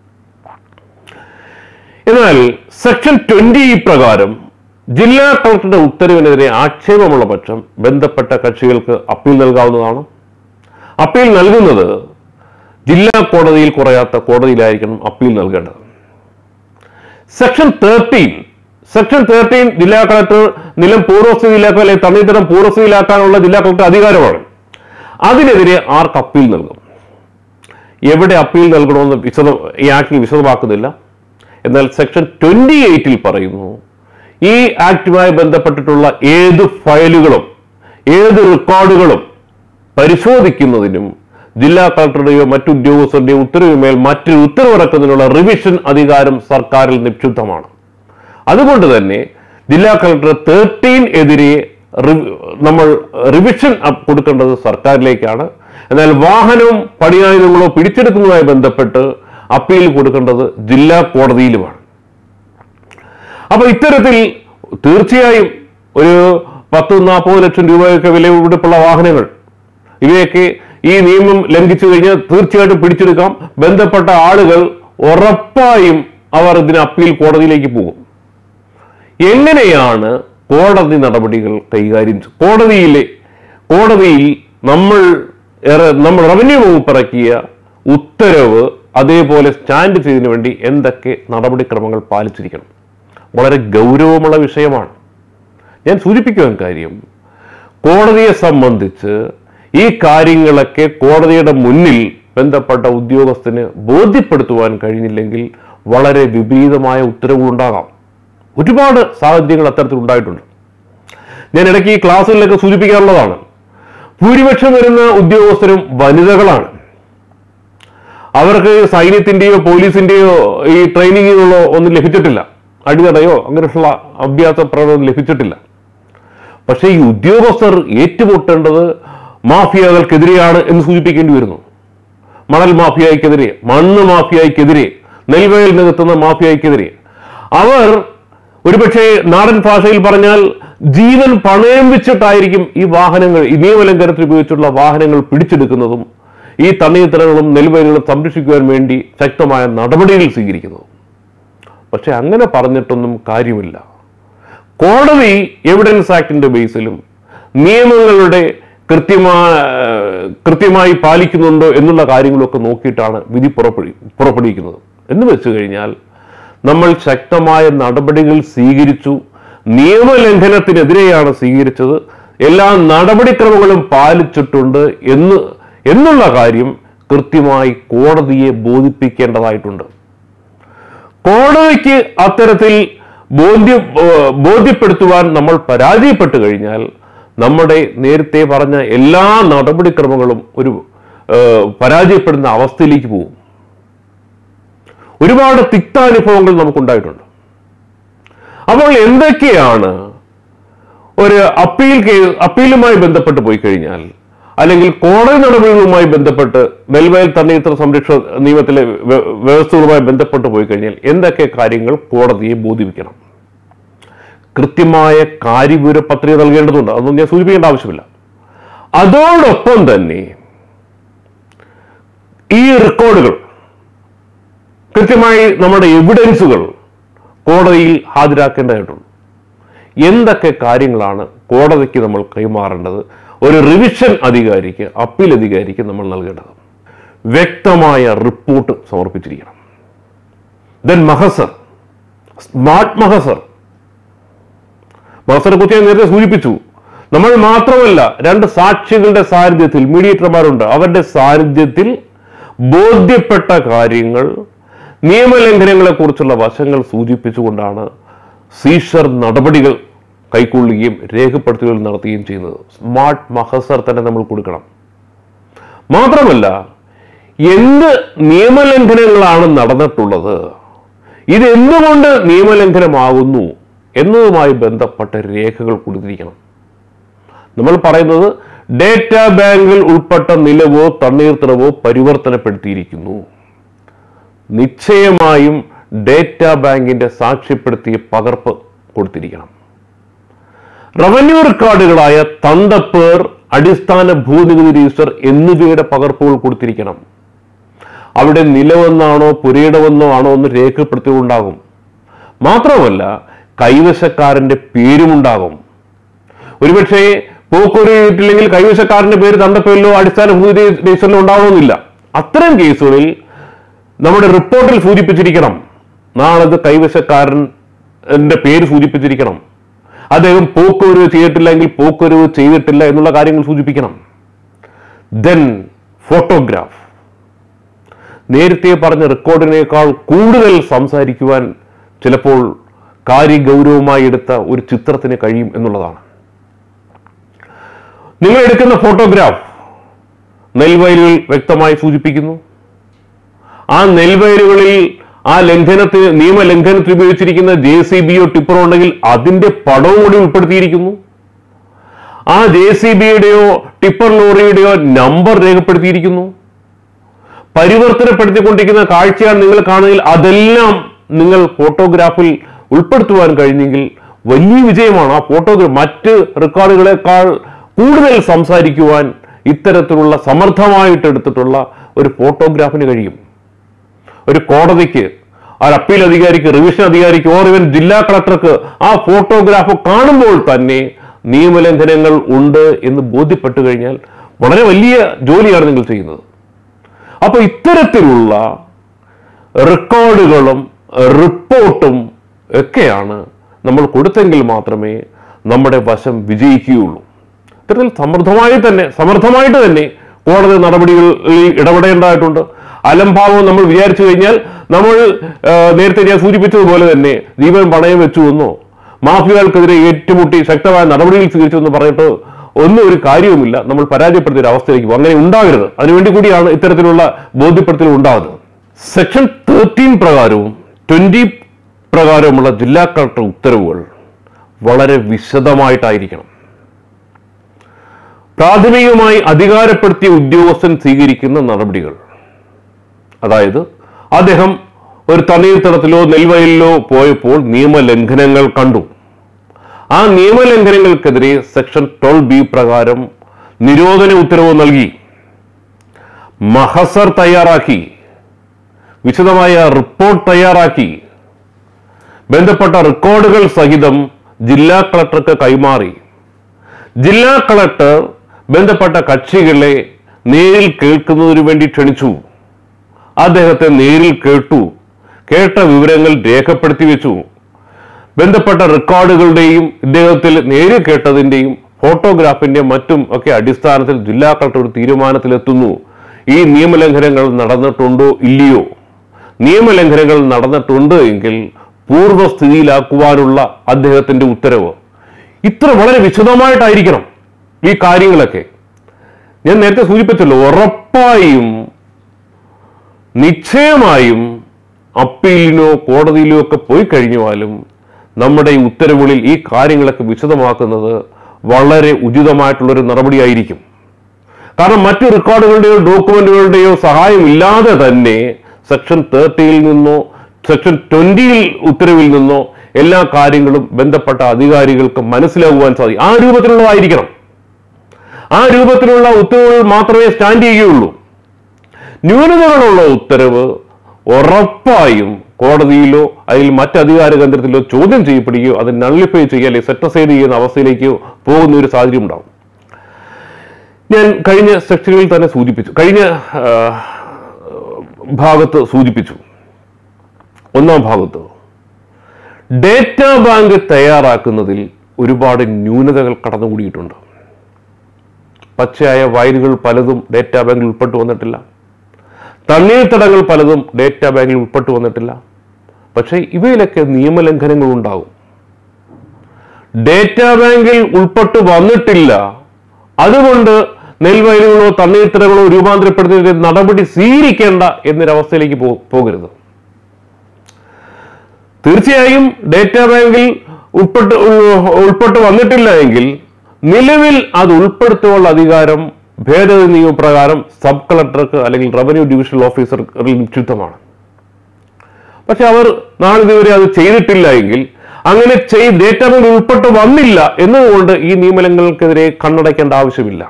എന്നാൽ സെക്ഷൻ ട്വന്റി പ്രകാരം ജില്ലാ കളക്ടറുടെ ഉത്തരവിനെതിരെ ആക്ഷേപമുള്ള പക്ഷം ബന്ധപ്പെട്ട കക്ഷികൾക്ക് അപ്പീൽ നൽകാവുന്നതാണ് അപ്പീൽ നൽകുന്നത് ജില്ലാ കോടതിയിൽ കുറയാത്ത കോടതിയിലായിരിക്കണം അപ്പീൽ നൽകേണ്ടത് സെക്ഷൻ തേർട്ടീൻ സെക്ഷൻ തേർട്ടീൻ ജില്ലാ കളക്ടർ നിലം പൂർവ്വസ്ഥിതിയിലാക്കുക അല്ലെങ്കിൽ തണ്ണീത്തരം പൂർവ്വസ്ഥിതിയിലാക്കാനുള്ള ജില്ലാ കളക്ടർ അധികാരമാണ് അതിനെതിരെ ആർക്ക് അപ്പീൽ നൽകും എവിടെ അപ്പീൽ നൽകണമെന്ന് വിശദ ഈ ആക്ടിൽ വിശദമാക്കുന്നില്ല എന്നാൽ സെക്ഷൻ ട്വന്റി എയ്റ്റിൽ പറയുന്നു ഈ ആക്ടുമായി ബന്ധപ്പെട്ടിട്ടുള്ള ഏത് ഫയലുകളും ഏത് റെക്കോർഡുകളും പരിശോധിക്കുന്നതിനും ജില്ലാ കളക്ടറുടെയോ മറ്റു ഉദ്യോഗസ്ഥരുടെയോ ഉത്തരവിന്മേൽ മറ്റൊരു ഉത്തരവിറക്കുന്നതിനുള്ള റിവിഷൻ അധികാരം സർക്കാരിൽ നിക്ഷിപ്തമാണ് അതുകൊണ്ട് തന്നെ ജില്ലാ കളക്ടർ തേർട്ടീൻ എതിരെ റി- നമ്മൾ റിവിഷൻ അപ്പ് കൊടുക്കേണ്ടത് സർക്കാരിലേക്കാണ് എന്നാൽ വാഹനവും പണിയായുധങ്ങളോ പിടിച്ചെടുക്കുന്നതുമായി ബന്ധപ്പെട്ട് അപ്പീൽ കൊടുക്കേണ്ടത് ജില്ലാ കോടതിയിലുമാണ് അപ്പൊ ഇത്തരത്തിൽ തീർച്ചയായും ഒരു പത്ത് നാൽപ്പത് ലക്ഷം രൂപയൊക്കെ വിലപിടിപ്പുള്ള വാഹനങ്ങൾ ഇവയൊക്കെ ഈ നിയമം ലംഘിച്ചു കഴിഞ്ഞാൽ തീർച്ചയായിട്ടും പിടിച്ചെടുക്കാം ബന്ധപ്പെട്ട ആളുകൾ ഉറപ്പായും അവർ ഇതിന് അപ്പീൽ കോടതിയിലേക്ക് പോകും എങ്ങനെയാണ് കോടതി നടപടികൾ കൈകാര്യം ചെ- കോടതിയിലെ കോടതിയിൽ നമ്മൾ ഏറെ- നമ്മൾ റവന്യൂ വകുപ്പ് ഇറക്കിയ ഉത്തരവ് അതേപോലെ സ്റ്റാൻഡ് ചെയ്തതിനു വേണ്ടി എന്തൊക്കെ നടപടിക്രമങ്ങൾ പാലിച്ചിരിക്കണം വളരെ ഗൗരവമുള്ള വിഷയമാണ് ഞാൻ സൂചിപ്പിക്കുവാൻ കാര്യം കോടതിയെ സംബന്ധിച്ച് ഈ കാര്യങ്ങളൊക്കെ കോടതിയുടെ മുന്നിൽ ബന്ധപ്പെട്ട ഉദ്യോഗസ്ഥന് ബോധ്യപ്പെടുത്തുവാൻ കഴിഞ്ഞില്ലെങ്കിൽ വളരെ വിപരീതമായ ഉത്തരവുകളുണ്ടാകാം ഒരുപാട് സാഹചര്യങ്ങൾ അത്തരത്തിൽ ഉണ്ടായിട്ടുണ്ട് ഞാൻ ഇടയ്ക്ക് ഈ ക്ലാസ്സുകളിലൊക്കെ സൂചിപ്പിക്കാറുള്ളതാണ് ഭൂരിപക്ഷം വരുന്ന ഉദ്യോഗസ്ഥരും വനിതകളാണ് അവർക്ക് സൈന്യത്തിന്റെയോ പോലീസിന്റെയോ ഈ ട്രെയിനിങ്ങുകളോ ഒന്നും ലഭിച്ചിട്ടില്ല അടിതടയോ അങ്ങനെയുള്ള അഭ്യാസ പ്രകടനം ലഭിച്ചിട്ടില്ല പക്ഷേ ഈ ഉദ്യോഗസ്ഥർ ഏറ്റുമുട്ടേണ്ടത് മാഫിയകൾക്കെതിരെയാണ് എന്ന് സൂചിപ്പിക്കേണ്ടി വരുന്നു മണൽ മാഫിയയ്ക്കെതിരെ മണ്ണ് മാഫിയയ്ക്കെതിരെ നെൽവയൽ നികത്തുന്ന മാഫിയയ്ക്കെതിരെ അവർ ഒരുപക്ഷെ നാടൻ ഭാഷയിൽ പറഞ്ഞാൽ ജീവൻ പണയം വെച്ചിട്ടായിരിക്കും ഈ വാഹനങ്ങൾ ഈ നിയമലംഘനത്തിൽ ഉപയോഗിച്ചുള്ള വാഹനങ്ങൾ പിടിച്ചെടുക്കുന്നതും ഈ തണ്ണീത്തരങ്ങളും നെൽവയലുകളും സംരക്ഷിക്കുവാൻ വേണ്ടി ശക്തമായ നടപടികൾ സ്വീകരിക്കുന്നതും പക്ഷെ അങ്ങനെ പറഞ്ഞിട്ടൊന്നും കാര്യമില്ല കോടതി എവിഡൻസ് ആക്ടിന്റെ ബേസിലും നിയമങ്ങളുടെ കൃത്യമായ കൃത്യമായി പാലിക്കുന്നുണ്ടോ എന്നുള്ള കാര്യങ്ങളൊക്കെ നോക്കിയിട്ടാണ് വിധി പുറപ്പെടുവി പുറപ്പെടുവിക്കുന്നത് എന്ന് വെച്ച് കഴിഞ്ഞാൽ നമ്മൾ ശക്തമായ നടപടികൾ സ്വീകരിച്ചു നിയമലംഘനത്തിനെതിരെയാണ് സ്വീകരിച്ചത് എല്ലാ നടപടിക്രമങ്ങളും പാലിച്ചിട്ടുണ്ട് എന്ന് എന്നുള്ള കാര്യം കൃത്യമായി കോടതിയെ ബോധിപ്പിക്കേണ്ടതായിട്ടുണ്ട് കോടതിക്ക് അത്തരത്തിൽ ബോധ്യ ഏർ ബോധ്യപ്പെടുത്തുവാൻ നമ്മൾ പരാജയപ്പെട്ടു കഴിഞ്ഞാൽ നമ്മുടെ നേരത്തെ പറഞ്ഞ എല്ലാ നടപടിക്രമങ്ങളും ഒരു ഏർ പരാജയപ്പെടുന്ന അവസ്ഥയിലേക്ക് പോകും ഒരുപാട് തിക്താനുഭവങ്ങൾ നമുക്കുണ്ടായിട്ടുണ്ട് അപ്പോൾ എന്തൊക്കെയാണ് ഒരു അപ്പീൽ കേസ് അപ്പീലുമായി ബന്ധപ്പെട്ട് പോയി കഴിഞ്ഞാൽ അല്ലെങ്കിൽ കോടതി നടപടികളുമായി ബന്ധപ്പെട്ട് നെൽവയൽ തണ്ണീർത്തട സംരക്ഷണ നിയമത്തിലെ വ്യ- വ്യവസ്ഥകളുമായി ബന്ധപ്പെട്ട് പോയി കഴിഞ്ഞാൽ എന്തൊക്കെ കാര്യങ്ങൾ കോടതിയെ ബോധിപ്പിക്കണം കൃത്യമായ കാര്യവിവര പത്രിക നൽകേണ്ടതുണ്ട് അതൊന്നും ഞാൻ സൂചിപ്പിക്കേണ്ട ആവശ്യമില്ല അതോടൊപ്പം തന്നെ ഈ റെക്കോർഡുകൾ കൃത്യമായി നമ്മുടെ എവിഡൻസുകൾ കോടതിയിൽ ഹാജരാക്കേണ്ടതായിട്ടുണ്ട് എന്തൊക്കെ കാര്യങ്ങളാണ് കോടതിക്ക് നമ്മൾ കൈമാറേണ്ടത് ഒരു റിവിഷൻ അധികാരിക്ക് അപ്പീൽ അധികാരിക്ക് നമ്മൾ നൽകേണ്ടത് വ്യക്തമായ റിപ്പോർട്ട് സമർപ്പിച്ചിരിക്കണം ദെൻ മഹസർ സ്മാർട്ട് മഹസർ മഹസറെ കുറിച്ച് ഞാൻ നേരത്തെ സൂചിപ്പിച്ചു നമ്മൾ മാത്രമല്ല രണ്ട് സാക്ഷികളുടെ സാന്നിധ്യത്തിൽ മീഡിയേറ്റർമാരുണ്ട് അവരുടെ സാന്നിധ്യത്തിൽ ബോധ്യപ്പെട്ട കാര്യങ്ങൾ നിയമലംഘനങ്ങളെ കുറിച്ചുള്ള വശങ്ങൾ സൂചിപ്പിച്ചുകൊണ്ടാണ് സീഷർ നടപടികൾ കൈക്കൊള്ളുകയും രേഖപ്പെടുത്തുകയും നടത്തുകയും ചെയ്യുന്നത് സ്മാർട്ട് മഹസർ തന്നെ നമ്മൾ കൊടുക്കണം മാത്രമല്ല എന്ത് നിയമലംഘനങ്ങളാണ് നടന്നിട്ടുള്ളത് ഇത് എന്തുകൊണ്ട് നിയമലംഘനമാകുന്നു എന്നതുമായി ബന്ധപ്പെട്ട രേഖകൾ കൊടുത്തിരിക്കണം നമ്മൾ പറയുന്നത് ഡേറ്റ ബാങ്കിൽ ഉൾപ്പെട്ട നിലവോ തണ്ണീർത്തടവോ പരിവർത്തനപ്പെടുത്തിയിരിക്കുന്നു നിശ്ചയമായും ഡേറ്റ ബാങ്കിന്റെ സാക്ഷ്യപ്പെടുത്തിയ പകർപ്പ് കൊടുത്തിരിക്കണം റവന്യൂ റെക്കോർഡുകളായ തണ്ടപ്പേർ അടിസ്ഥാന ഭൂനികുതി രജിസ്റ്റർ എന്നിവയുടെ പകർപ്പുകൾ കൊടുത്തിരിക്കണം അവിടെ നിലവെന്നാണോ പുരയിടമെന്നോ ആണോ എന്ന് രേഖപ്പെടുത്തിയുണ്ടാകും മാത്രമല്ല കൈവശക്കാരന്റെ പേരുമുണ്ടാകും ഒരുപക്ഷെ പോക്കൊരു ഇട്ടില്ലെങ്കിൽ കൈവശക്കാരന്റെ പേര് തണ്ടപ്പേരിലോ അടിസ്ഥാന ഭൂതി രജിസ്റ്ററിലോ ഉണ്ടാവണമെന്നില്ല അത്തരം കേസുകളിൽ നമ്മുടെ റിപ്പോർട്ടിൽ സൂചിപ്പിച്ചിരിക്കണം നാളത് കൈവശക്കാരൻ്റെ പേര് സൂചിപ്പിച്ചിരിക്കണം അദ്ദേഹം പോക്കുവരവ് ചെയ്തിട്ടില്ലെങ്കിൽ പോക്കുവരവ് ചെയ്തിട്ടില്ല എന്നുള്ള കാര്യങ്ങൾ സൂചിപ്പിക്കണം ദെൻ ഫോട്ടോഗ്രാഫ് നേരത്തെ പറഞ്ഞ റെക്കോർഡിനേക്കാൾ കൂടുതൽ സംസാരിക്കുവാൻ ചിലപ്പോൾ കാര്യഗൗരവമായി എടുത്ത ഒരു ചിത്രത്തിന് കഴിയും എന്നുള്ളതാണ് നിങ്ങൾ എടുക്കുന്ന ഫോട്ടോഗ്രാഫ് നെൽവയലുകൾ വ്യക്തമായി സൂചിപ്പിക്കുന്നു ആ നെൽവയലുകളിൽ ആ ലംഘനത്തിന് നിയമലംഘനത്തിന് ഉപയോഗിച്ചിരിക്കുന്ന ജെ സി ബിയോ ടിപ്പറോ ഉണ്ടെങ്കിൽ അതിന്റെ പടവും കൂടി ഉൾപ്പെടുത്തിയിരിക്കുന്നു ആ ജെ സി ബിയുടെയോ ടിപ്പർ ലോറിയുടെയോ നമ്പർ രേഖപ്പെടുത്തിയിരിക്കുന്നു പരിവർത്തനപ്പെടുത്തിക്കൊണ്ടിരിക്കുന്ന കാഴ്ചയാണ് നിങ്ങൾ കാണുമെങ്കിൽ അതെല്ലാം നിങ്ങൾ ഫോട്ടോഗ്രാഫിൽ ഉൾപ്പെടുത്തുവാൻ കഴിഞ്ഞെങ്കിൽ വലിയ വിജയമാണ് ആ ഫോട്ടോഗ്രാഫ് മറ്റ് റെക്കോർഡുകളെക്കാൾ കൂടുതൽ സംസാരിക്കുവാൻ ഇത്തരത്തിലുള്ള സമർത്ഥമായിട്ട് എടുത്തിട്ടുള്ള ഒരു ഫോട്ടോഗ്രാഫിന് കഴിയും ഒരു കോടതിക്ക് ആ അപ്പീൽ അധികാരിക്ക് റിവിഷൻ അധികാരിക്ക് ഓർ ഇവൻ ജില്ലാ കളക്ടർക്ക് ആ ഫോട്ടോഗ്രാഫ് കാണുമ്പോൾ തന്നെ നിയമലംഘനങ്ങൾ ഉണ്ട് എന്ന് ബോധ്യപ്പെട്ടു കഴിഞ്ഞാൽ വളരെ വലിയ ജോലിയാണ് നിങ്ങൾ ചെയ്യുന്നത് അപ്പൊ ഇത്തരത്തിലുള്ള റെക്കോർഡുകളും റിപ്പോർട്ടും ഒക്കെയാണ് നമ്മൾ കൊടുത്തെങ്കിൽ മാത്രമേ നമ്മുടെ വശം വിജയിക്കുകയുള്ളൂ ഇത്തരത്തിൽ സമൃദ്ധമായി തന്നെ സമർത്ഥമായിട്ട് തന്നെ കോടതി നടപടികളിൽ ഇടപെടേണ്ടതായിട്ടുണ്ട് അലംഭാവം നമ്മൾ വിചാരിച്ചു കഴിഞ്ഞാൽ നമ്മൾ ആ, നേരത്തെ ഞാൻ സൂചിപ്പിച്ചതുപോലെ തന്നെ ജീവൻ പണയം വെച്ചു എന്നോ മാഫിയകൾക്കെതിരെ ഏറ്റുമുട്ടി ശക്തമായ നടപടികൾ സ്വീകരിച്ചു എന്ന് പറഞ്ഞിട്ട് ഒന്നും ഒരു കാര്യവുമില്ല നമ്മൾ പരാജയപ്പെടുത്തിയ ഒരു അവസ്ഥയിലേക്ക് പോകും. അങ്ങനെ ഉണ്ടാകരുത് അതിനുവേണ്ടി കൂടിയാണ് ഇത്തരത്തിലുള്ള ബോധ്യപ്പെടുത്തൽ ഉണ്ടാകുന്നത് സെക്ഷൻ തേർട്ടീൻ പ്രകാരവും ട്വന്റി പ്രകാരവുമുള്ള ജില്ലാ കളക്ടർ ഉത്തരവുകൾ വളരെ വിശദമായിട്ടായിരിക്കണം പ്രാഥമികമായി അധികാരപ്പെടുത്തിയ ഉദ്യോഗസ്ഥൻ സ്വീകരിക്കുന്ന നടപടികൾ അതായത് അദ്ദേഹം ഒരു തണ്ണീർത്തടത്തിലോ നെൽവയലിലോ പോയപ്പോൾ നിയമലംഘനങ്ങൾ കണ്ടു ആ നിയമലംഘനങ്ങൾക്കെതിരെ സെക്ഷൻ ട്വൽവ് ബി പ്രകാരം നിരോധന ഉത്തരവ് നൽകി മഹസർ തയ്യാറാക്കി വിശദമായ റിപ്പോർട്ട് തയ്യാറാക്കി ബന്ധപ്പെട്ട റെക്കോർഡുകൾ സഹിതം ജില്ലാ കളക്ടർക്ക് കൈമാറി ജില്ലാ കളക്ടർ ബന്ധപ്പെട്ട കക്ഷികളെ നേരിൽ കേൾക്കുന്നതിനു വേണ്ടി ക്ഷണിച്ചു അദ്ദേഹത്തെ നേരിൽ കേട്ടു കേട്ട വിവരങ്ങൾ രേഖപ്പെടുത്തി വെച്ചു ബന്ധപ്പെട്ട റെക്കോർഡുകളുടെയും ഇദ്ദേഹത്തിൽ നേരിൽ കേട്ടതിന്റെയും ഫോട്ടോഗ്രാഫിന്റെ മറ്റും ഒക്കെ അടിസ്ഥാനത്തിൽ ജില്ലാ കളക്ടർ ഒരു തീരുമാനത്തിലെത്തുന്നു ഈ നിയമലംഘനങ്ങൾ നടന്നിട്ടുണ്ടോ ഇല്ലയോ നിയമലംഘനങ്ങൾ നടന്നിട്ടുണ്ട് എങ്കിൽ പൂർവ്വസ്ഥിതിയിലാക്കുവാനുള്ള അദ്ദേഹത്തിന്റെ ഉത്തരവ് ഇത്ര വളരെ വിശദമായിട്ടായിരിക്കണം ഈ കാര്യങ്ങളൊക്കെ ഞാൻ നേരത്തെ സൂചിപ്പിച്ചല്ലോ ഉറപ്പായും നിശ്ചയമായും അപ്പീലിനോ കോടതിയിലോ ഒക്കെ പോയി കഴിഞ്ഞാലും നമ്മുടെ ഈ ഉത്തരവുകളിൽ ഈ കാര്യങ്ങളൊക്കെ വിശദമാക്കുന്നത് വളരെ ഉചിതമായിട്ടുള്ളൊരു നടപടിയായിരിക്കും കാരണം മറ്റു റെക്കോർഡുകളുടെയോ ഡോക്യുമെന്റുകളുടെയോ സഹായമില്ലാതെ തന്നെ സെക്ഷൻ തേർട്ടിയിൽ നിന്നോ സെക്ഷൻ ട്വന്റിയിൽ ഉത്തരവിൽ നിന്നോ എല്ലാ കാര്യങ്ങളും ബന്ധപ്പെട്ട അധികാരികൾക്ക് മനസ്സിലാകുവാൻ സാധിക്കും ആ രൂപത്തിലുള്ളതായിരിക്കണം ആ രൂപത്തിലുള്ള ഉത്തരവുകൾ മാത്രമേ സ്റ്റാൻഡ് ചെയ്യുകയുള്ളൂ ന്യൂനതകളുള്ള ഉത്തരവ് ഉറപ്പായും കോടതിയിലോ അല്ലെങ്കിൽ മറ്റ് അധികാര കേന്ദ്രത്തിലോ ചോദ്യം ചെയ്യപ്പെടുകയോ അത് നള്ളിഫൈ ചെയ്യുക അല്ലെങ്കിൽ സെറ്റ് അസൈഡ് ചെയ്യുന്ന അവസ്ഥയിലേക്ക് പോകുന്ന ഒരു സാഹചര്യം ഉണ്ടാവും ഞാൻ കഴിഞ്ഞ സെക്ഷനുകളിൽ തന്നെ സൂചിപ്പിച്ചു കഴിഞ്ഞ ആ, ഭാഗത്ത് സൂചിപ്പിച്ചു ഒന്നാം ഭാഗത്ത് ഡേറ്റ ബാങ്ക് തയ്യാറാക്കുന്നതിൽ ഒരുപാട് ന്യൂനതകൾ കടന്നുകൂടിയിട്ടുണ്ട് പച്ചയായ വയലുകൾ പലതും ഡേറ്റ ബാങ്കിൽ ഉൾപ്പെട്ടു വന്നിട്ടില്ല തണ്ണീർത്തടങ്ങൾ പലതും ഡേറ്റ ബാങ്കിൽ ഉൾപ്പെട്ടു വന്നിട്ടില്ല പക്ഷേ ഇവയിലൊക്കെ നിയമലംഘനങ്ങൾ ഉണ്ടാകും ഡേറ്റ ബാങ്കിൽ ഉൾപ്പെട്ടു വന്നിട്ടില്ല അതുകൊണ്ട് നെൽവയലുകളോ തണ്ണീർത്തടങ്ങളോ രൂപാന്തരപ്പെടുത്തിയ നടപടി സ്വീകരിക്കേണ്ട എന്നൊരവസ്ഥയിലേക്ക് പോ- പോകരുത് തീർച്ചയായും ഡേറ്റ ബാങ്കിൽ ഉൾപ്പെട്ട് ഉൾ- ഉൾപ്പെട്ട് വന്നിട്ടില്ല എങ്കിൽ നിലവിൽ അത് ഉൾപ്പെടുത്തുവാനുള്ള അധികാരം ഭേദഗതി നിയമപ്രകാരം സബ് കളക്ടർക്ക് അല്ലെങ്കിൽ റവന്യൂ ഡിവിഷണൽ ഓഫീസർക്ക് നിക്ഷിപ്തമാണ് പക്ഷെ അവർ നാളിതുവരെ അത് ചെയ്തിട്ടില്ല എങ്കിൽ അങ്ങനെ ചെയ്ത് ഡേറ്റ ബാങ്ക് ഉൾപ്പെട്ട് വന്നില്ല എന്നതുകൊണ്ട് ഈ നിയമനങ്ങൾക്കെതിരെ കണ്ണടയ്ക്കേണ്ട ആവശ്യമില്ല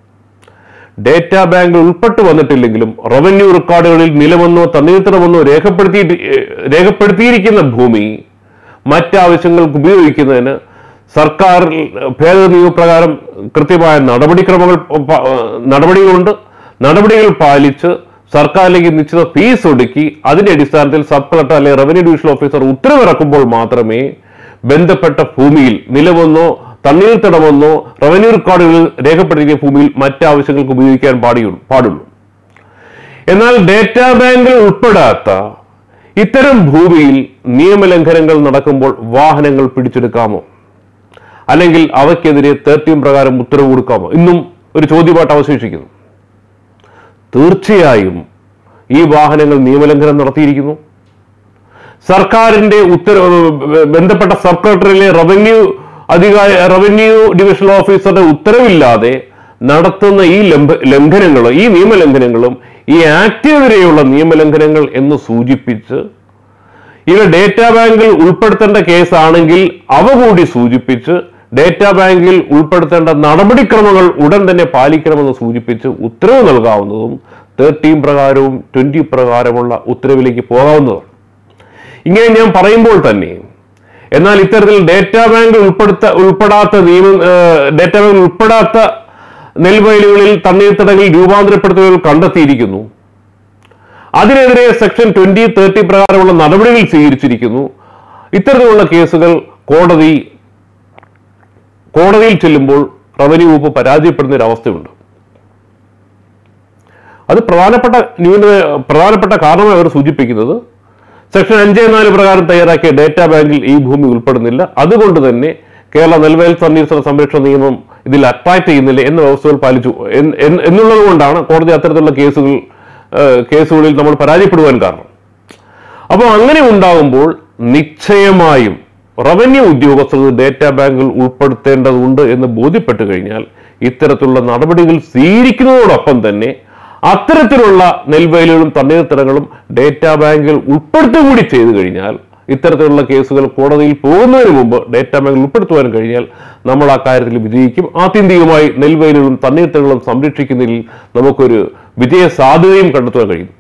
ഡേറ്റ ബാങ്കിൽ ഉൾപ്പെട്ട് വന്നിട്ടില്ലെങ്കിലും റവന്യൂ റെക്കോർഡുകളിൽ നിലമെന്നോ തണ്ണീർത്തടമെന്നോ രേഖപ്പെടുത്തിയിട്ട് ഏഹ്, രേഖപ്പെടുത്തിയിരിക്കുന്ന ഭൂമി മറ്റാവശ്യങ്ങൾക്ക് ഉപയോഗിക്കുന്നതിന് സർക്കാർ ഭേദഗതി നിയമപ്രകാരം കൃത്യമായ നടപടിക്രമങ്ങൾ പ- നടപടികളുണ്ട് നടപടികൾ പാലിച്ച് സർക്കാരിലേക്ക് നിശ്ചിത ഫീസ് ഒടുക്കി അതിന്റെ അടിസ്ഥാനത്തിൽ സബ് കളക്ടർ അല്ലെങ്കിൽ റവന്യൂ ഡിവിഷണൽ ഓഫീസർ ഉത്തരവിറക്കുമ്പോൾ മാത്രമേ ബന്ധപ്പെട്ട ഭൂമിയിൽ നിലവെന്നോ തണ്ണീർത്തടമെന്നോ റവന്യൂ റെക്കോർഡുകളിൽ രേഖപ്പെടുത്തിയ ഭൂമിയിൽ മറ്റാവശ്യങ്ങൾക്ക് ഉപയോഗിക്കാൻ പാടിയുള്ളൂ പാടുള്ളൂ എന്നാൽ ഡേറ്റ ബാങ്കിൽ ഉൾപ്പെടാത്ത ഇത്തരം ഭൂമിയിൽ നിയമലംഘനങ്ങൾ നടക്കുമ്പോൾ വാഹനങ്ങൾ പിടിച്ചെടുക്കാമോ അല്ലെങ്കിൽ അവയ്ക്കെതിരെ തേർട്ടീൻ പ്രകാരം ഉത്തരവ് കൊടുക്കാമോ ഇന്നും ഒരു ചോദ്യമായിട്ട് അവശേഷിക്കുന്നു തീർച്ചയായും ഈ വാഹനങ്ങൾ നിയമലംഘനം നടത്തിയിരിക്കുന്നു സർക്കാരിന്റെ ഉത്തരവ് ബന്ധപ്പെട്ട സബ് കളക്ടറിലെ റവന്യൂ അധികാര റവന്യൂ ഡിവിഷണൽ ഓഫീസറുടെ ഉത്തരവില്ലാതെ നടത്തുന്ന ഈ ലംഘ ലംഘനങ്ങളും ഈ നിയമലംഘനങ്ങളും ഈ ആക്ടിനെതിരെയുള്ള നിയമലംഘനങ്ങൾ എന്ന് സൂചിപ്പിച്ച് ഇവ ഡേറ്റ ബാങ്കിൽ ഉൾപ്പെടുത്തേണ്ട കേസാണെങ്കിൽ അവ കൂടി സൂചിപ്പിച്ച് ഡേറ്റ ബാങ്കിൽ ഉൾപ്പെടുത്തേണ്ട നടപടിക്രമങ്ങൾ ഉടൻ തന്നെ പാലിക്കണമെന്ന് സൂചിപ്പിച്ച് ഉത്തരവ് നൽകാവുന്നതും തേർട്ടീൻ പ്രകാരവും ട്വന്റി പ്രകാരമുള്ള ഉത്തരവിലേക്ക് പോകാവുന്നതാണ് ഇങ്ങനെ ഞാൻ പറയുമ്പോൾ തന്നെ എന്നാൽ ഇത്തരത്തിൽ ഡേറ്റ ബാങ്ക് ഉൾപ്പെടുത്ത ഉൾപ്പെടാത്ത നിയമ ഡേറ്റ ബാങ്ക് ഉൾപ്പെടാത്ത നെൽവയലുകളിൽ തണ്ണീർത്തടങ്ങളിൽ രൂപാന്തരപ്പെടുത്തുകകൾ കണ്ടെത്തിയിരിക്കുന്നു അതിനെതിരെ സെക്ഷൻ ട്വന്റി തേർട്ടി പ്രകാരമുള്ള നടപടികൾ സ്വീകരിച്ചിരിക്കുന്നു ഇത്തരത്തിലുള്ള കേസുകൾ കോടതി കോടതിയിൽ ചെല്ലുമ്പോൾ റവന്യൂ വകുപ്പ് പരാജയപ്പെടുന്ന ഒരു അവസ്ഥയുണ്ട് അത് പ്രധാനപ്പെട്ട ന്യൂന പ്രധാനപ്പെട്ട കാരണമായി അവർ സൂചിപ്പിക്കുന്നത് സെക്ഷൻ അഞ്ച് നാല് പ്രകാരം തയ്യാറാക്കിയ ഡേറ്റാ ബാങ്കിൽ ഈ ഭൂമി ഉൾപ്പെടുന്നില്ല അതുകൊണ്ട് തന്നെ കേരള നെൽവയൽ തണ്ണീർത്തട സംരക്ഷണ നിയമം ഇതിൽ അട്രാക്ട് ചെയ്യുന്നില്ല എന്ന വ്യവസ്ഥകൾ പാലിച്ചു എന്ന് എന്ന് എന്നുള്ളത് കൊണ്ടാണ് കോടതി അത്തരത്തിലുള്ള കേസുകൾ ഏഹ്, കേസുകളിൽ നമ്മൾ പരാജയപ്പെടുവാൻ കാരണം അപ്പോൾ അങ്ങനെ ഉണ്ടാകുമ്പോൾ നിശ്ചയമായും റവന്യൂ ഉദ്യോഗസ്ഥർക്ക് ഡേറ്റാ ബാങ്കിൽ ഉൾപ്പെടുത്തേണ്ടതുണ്ട് എന്ന് ബോധ്യപ്പെട്ടു കഴിഞ്ഞാൽ ഇത്തരത്തിലുള്ള നടപടികൾ സ്വീകരിക്കുന്നതോടൊപ്പം തന്നെ അത്തരത്തിലുള്ള നെൽവയലുകളും തണ്ണീർത്തടങ്ങളും ഡേറ്റാ ബാങ്കിൽ ഉൾപ്പെടുത്തുക കൂടി ചെയ്തു കഴിഞ്ഞാൽ ഇത്തരത്തിലുള്ള കേസുകൾ കോടതിയിൽ പോകുന്നതിന് മുമ്പ് ഡേറ്റാ ബാങ്കിൽ ഉൾപ്പെടുത്തുവാൻ കഴിഞ്ഞാൽ നമ്മൾ ആ കാര്യത്തിൽ വിജയിക്കും ആത്യന്തികമായി നെൽവയലുകളും തണ്ണീർത്തടങ്ങളും സംരക്ഷിക്കുന്നതിൽ നമുക്കൊരു വിജയ സാധ്യതയും കണ്ടെത്തുവാൻ കഴിയും